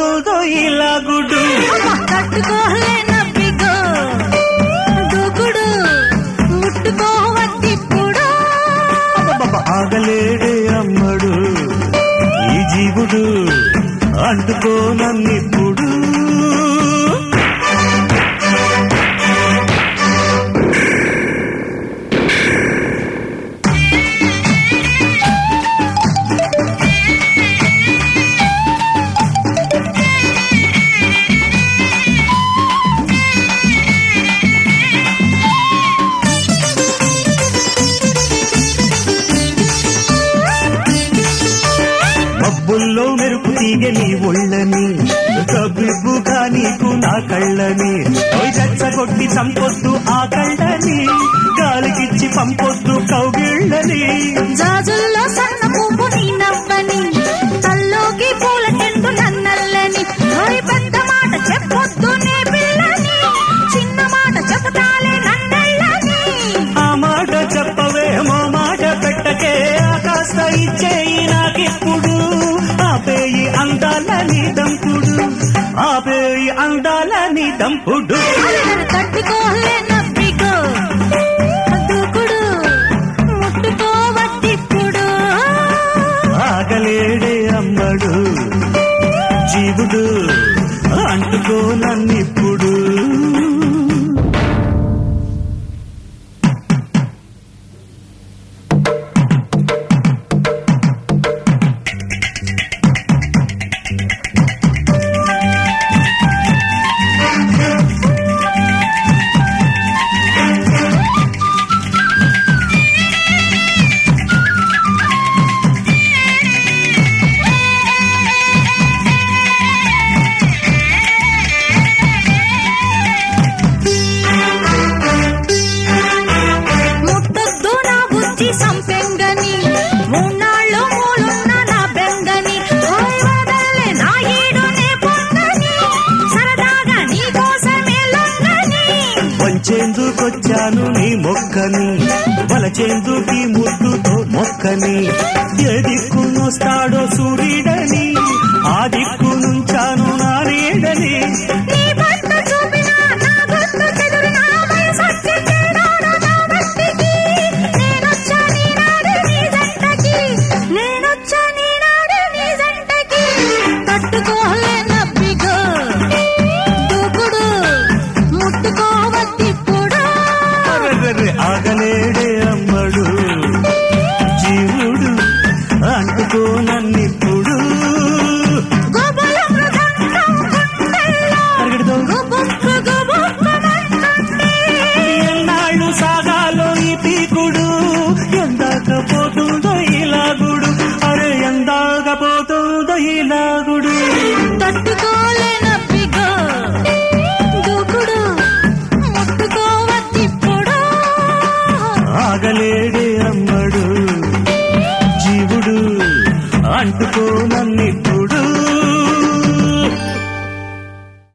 తగులుతో ఇలా గుడ్డు తట్టుకోలేనబ్బిగో దూకుడు ముట్టుకోవద్దిప్పుడు అబ్బబ్బబ్బ, ఆగలేడే అమ్మడు ఈ జీవుడు అంటుకోనన్నిప్పుడు మబ్బుల్లో మెరుపు తీగ నీ ఒళ్ళని కబిబ్బుగా నీకు నా కళ్ళని ఓయ్ రెచ్చగొట్టి చంపొద్దు ఆ కళ్ళని గాలికిచ్చి పంపొద్దు కౌగిళ్ళని జాజుల్లో సన్న పువ్వు నీ నవ్వని తల్లోకి పూల టెండు నన్నల్లని ఓయ్ పెద్ద మాట చెప్పొద్దు నే పిల్లని చిన్న మాట చెబుతాలే నన్నెళ్ళని ఆ మాట చెప్పవేమో మాట పెట్టకే ఆ కాస్త ఇచ్చేయి నాకిప్పుడు ఆపేయి అందాలని దంపుడు ఆపేయి అందాలని దంపుడు నన్ను తట్టుకోలేనబ్బిగో దూకుడు ముట్టుకోవద్దిప్పుడు ఆగలేడే అమ్మడు జీవుడు అంటుకోనన్నిప్పుడు ముట్టొద్దు నా బుద్ధి సంపెంగని మూన్నాళ్ళు మూలున్న నా బెంగని ఓయ్ వదలే నా ఈడునే పొంగని సరదాగా నీ కోసమే లొంగని వంచేందుకొచ్చాను నీ మొక్కని వలచేందుకి